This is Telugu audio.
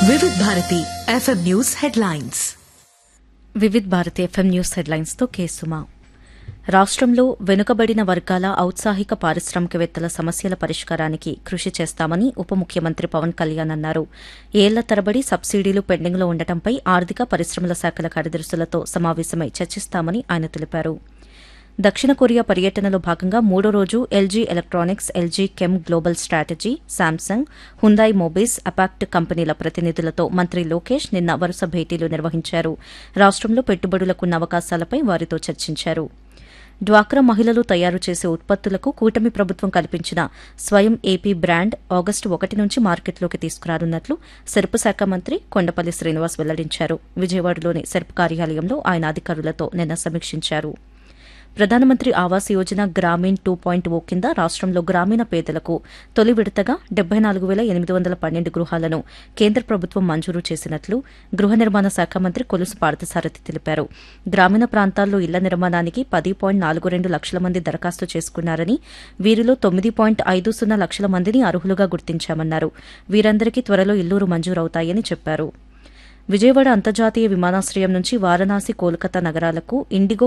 Vividh Bharati FM news headlines Vividh Bharati FM news హెడ్లైన్స్తో కేసుమా రాష్ట్రంలో వెనుకబడిన వర్గాల ఔత్సాహిక పారిశ్రామికవేత్తల సమస్యల పరిష్కారానికి కృషి చేస్తామని ఉప ముఖ్యమంత్రి పవన్ కళ్యాణ్ అన్నారు ఏళ్ల తరబడి సబ్సిడీలు పెండింగ్లో ఉండటంపై ఆర్థిక పరిశ్రమల శాఖల కార్యదర్శులతో సమావేశమై చర్చిస్తామని ఆయన తెలిపారు దక్షిణ కొరియా పర్యటనలో భాగంగా మూడో రోజు LG electronics LG chem global strategy Samsung Hyundai Mobis అపాక్ట్ కంపెనీల ప్రతినిధులతో మంత్రి లోకేష్ నిన్న వరుస భేటీలు నిర్వహించారు రాష్ట్రంలో పెట్టుబడులకున్న అవకాశాలపై వారితో చర్చించారు డ్వాక్రా మహిళలు తయారు చేసే ఉత్పత్తులకు కూటమి ప్రభుత్వం కల్పించిన స్వయం ఏపీ బ్రాండ్ ఆగస్టు ఒకటి నుంచి మార్కెట్లోకి తీసుకురానున్నట్లు సెరుపు శాఖ మంత్రి కొండపల్లి శ్రీనివాస్ వెల్లడించారు విజయవాడలోని సెర్ప్ కార్యాలయంలో ఆయన అధికారులతో నిన్న సమీక్షించారు ప్రధానమంత్రి Awas Yojana Gramin two point o కింద రాష్ట్రంలో గ్రామీణ పేదలకు తొలి విడతగా డెబ్బై నాలుగు వేల ఎనిమిది వందల పన్నెండు గృహాలను కేంద్ర ప్రభుత్వం మంజూరు చేసినట్లు గృహ నిర్మాణ శాఖ మంత్రి కొలుసు పార్థసారథి తెలిపారు గ్రామీణ ప్రాంతాల్లో ఇళ్ల నిర్మాణానికి పది పాయింట్ నాలుగు రెండు లక్షల మంది దరఖాస్తు చేసుకున్నారని వీరిలో తొమ్మిది పాయింట్ ఐదు సున్నా లక్షల మందిని అర్హులుగా గుర్తించామన్నారు వీరందరికీ త్వరలో ఇల్లూరు మంజూరవుతాయని చెప్పారు విజయవాడ అంతర్జాతీయ విమానాశ్రయం నుంచి వారణాసి కోల్కతా నగరాలకు ఇండిగో